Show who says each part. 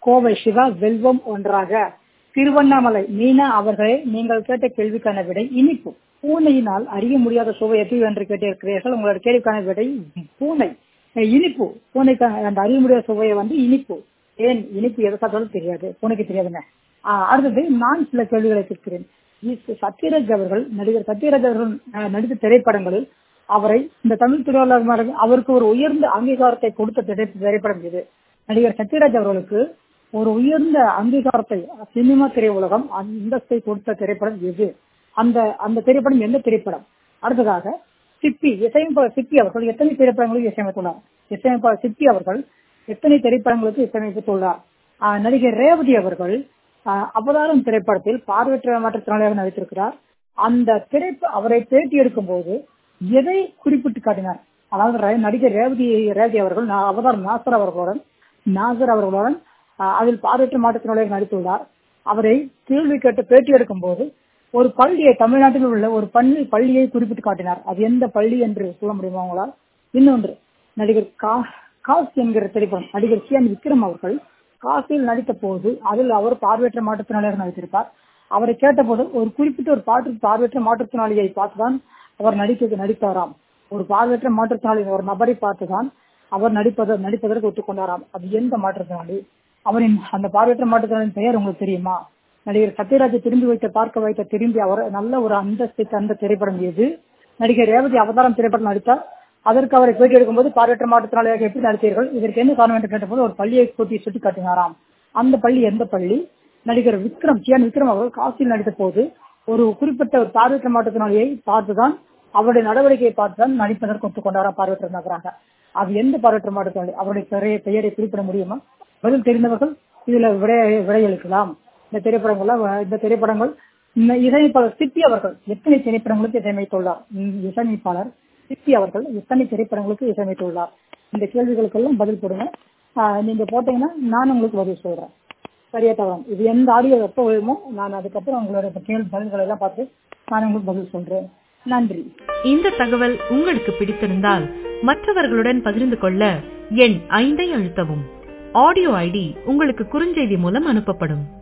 Speaker 1: கோவை சிவா வெல்வம் ஒன்றாக திருவண்ணாமலை மீனா அவர்களே நீங்கள் கேட்ட கேள்விக்கான விடை இனிப்பு பூனையினால் அறிய முடியாத சுவை எது என்று கேட்டிருக்கிறீர்கள் உங்களோட கேள்விக்கான விடை பூனை அஹ் இனிப்பு பூனைக்கான அந்த அறிய முடியாத சுவையை வந்து இனிப்பு ஏன் இனிப்பு எதை சாப்பிட்டாலும் தெரியாது பூனைக்கு தெரியாதுங்க ஆஹ் அடுத்தது நான் சில கேள்விகளை கேட்கிறேன் இஸ் சத்யராஜ் அவர்கள் நடிகர் சத்யராஜ் அவர்கள் அஹ், நடித்த திரைப்படங்களில் அவரை இந்த தமிழ் திருவாளர் அவருக்கு ஒரு உயர்ந்த அங்கீகாரத்தை கொடுத்த திரை- திரைப்படம் இது நடிகர் சத்யராஜ் அவர்களுக்கு ஒரு உயர்ந்த அங்கீகாரத்தை சினிமா திரையுலகம் அந்தஸ்தை கொடுத்த திரைப்படம் எது அந்த அந்த திரைப்படம் எந்த திரைப்படம் அடுத்ததாக சிப்பி இசையமைப்பாளர் சிப்பி அவர்கள் எத்தனை திரைப்படங்களுக்கு இசையமைத்துள்ளார் இசையமைப்பாளர் சிப்பி அவர்கள் எத்தனை திரைப்படங்களுக்கு இசையமைத்துள்ளார் ஆஹ் நடிகர் ரேவதி அவர்கள் ஆஹ் அவதாரம் திரைப்படத்தில் பார்வையற்ற மாற்றுத்திறனாளியாக நடித்திருக்கிறார் அந்த திரைப்ப அவரை பேட்டி எடுக்கும் போது எதை குறிப்பிட்டு காட்டினார் அதாவது ர- நடிகர் ரேவதி ரேவதி அவர்கள் நா- அவதாரம் நாசர் அவர்களுடன் நாசர் அவர்களுடன் ஆஹ் அதில் பார்வையற்ற மாற்றுத்திறனாளியாக நடித்துள்ளார் அவரை கேள்வி கேட்டு பேட்டி எடுக்கும் போது ஒரு பள்ளியை தமிழ்நாட்டில் உள்ள ஒரு பள்ளி பள்ளியை குறிப்பிட்டு காட்டினார் அது எந்த பள்ளி என்று சொல்ல முடியுமா உங்களால் இன்னொன்று நடிகர் கா காஸ் என்கிற திரைப்படம் நடிகர் சியான் விக்ரம் அவர்கள் காசில் நடித்த போது அதில் அவர் பார்வையற்ற மாற்றுத்திறனாளியாக நடித்திருப்பார் அவரை கேட்டபோது ஒரு குறிப்பிட்ட ஒரு பாட்டு பார்வையற்ற மாற்றுத்திறனாளியை பார்த்துதான் அவர் நடிக்க நடித்தாராம் ஒரு பார்வையற்ற மாற்றுத்திறனாளி ஒரு நபரை பார்த்துதான் அவர் நடிப்பத நடிப்பதற்கு ஒத்துக்கொண்டாராம் அது எந்த மாற்றுத்திறனாளி அவரின் அந்த பார்வையற்ற மாற்றுத்திறனாளியின் பெயர் உங்களுக்கு தெரியுமா நடிகர் சத்யராஜ் திரும்பி வைத்த பார்க்க வைத்த திரும்பி அவர் நல்ல ஒரு அந்தஸ்தை தந்த திரைப்படம் எது நடிகர் ரேவதி அவதாரம் திரைப்படம் நடித்தார் அதற்கு அவரை பேட்டி எடுக்கும்போது பார்வையற்ற மாற்றுத்திறனாளியாக எப்படி நடித்தீர்கள் இதற்கு என்ன காரணம் என்று கேட்டபோது ஒரு பள்ளியை கூட்டி சுட்டி காட்டினாராம் அந்த பள்ளி எந்த பள்ளி நடிகர் விக்ரம் சியான் விக்ரம் அவர்கள் காசியில் நடித்த போது ஒரு குறிப்பிட்ட ஒரு பார்வையற்ற மாற்றுத்திறனாளியை பார்த்துதான் அவருடைய நடவடிக்கையை பார்த்துதான் நடிப்பதற்கு ஒத்துக்கொண்டாராம் பார்வையற்ற நகராக அது எந்த பார்வையற்ற மாற்றுத்திறனாளி அவருடைய பெயரை பெயரை குறிப்பிட முடியுமா பதில் தெரிந்தவர்கள் இதுல விடை விடையளிக்கலாம் இந்த திரைப்படங்கள்ல வ- இந்த திரைப்படங்கள் இந்த இசையமைப்பாளர் சிப்பி அவர்கள் எத்தனை திரைப்படங்களுக்கு இசையமைத்துள்ளார் ம், இசையமைப்பாளர் சிப்பி அவர்கள் எத்தனை திரைப்படங்களுக்கு இசையமைத்துள்ளார் இந்த கேள்விகளுக்கெல்லாம் பதில் போடுங்க ஆஹ், நீங்க போட்டீங்கன்னா நான் உங்களுக்கு பதில் சொல்றேன் சரியா தவறாம் இது எந்த ஆடியோ எப்போ விழுமோ நான் அதுக்கப்புறம் உங்களோட கேள்வி பதில்களை எல்லாம் பார்த்து நான் உங்களுக்கு பதில் சொல்றேன் நன்றி
Speaker 2: இந்த தகவல் உங்களுக்கு பிடித்திருந்தால் மற்றவர்களுடன் பகிர்ந்து கொள்ள எண் ஐந்தை அழுத்தவும் ஆடியோ ஐடி உங்களுக்கு குறுஞ்செய்தி மூலம் அனுப்பப்படும்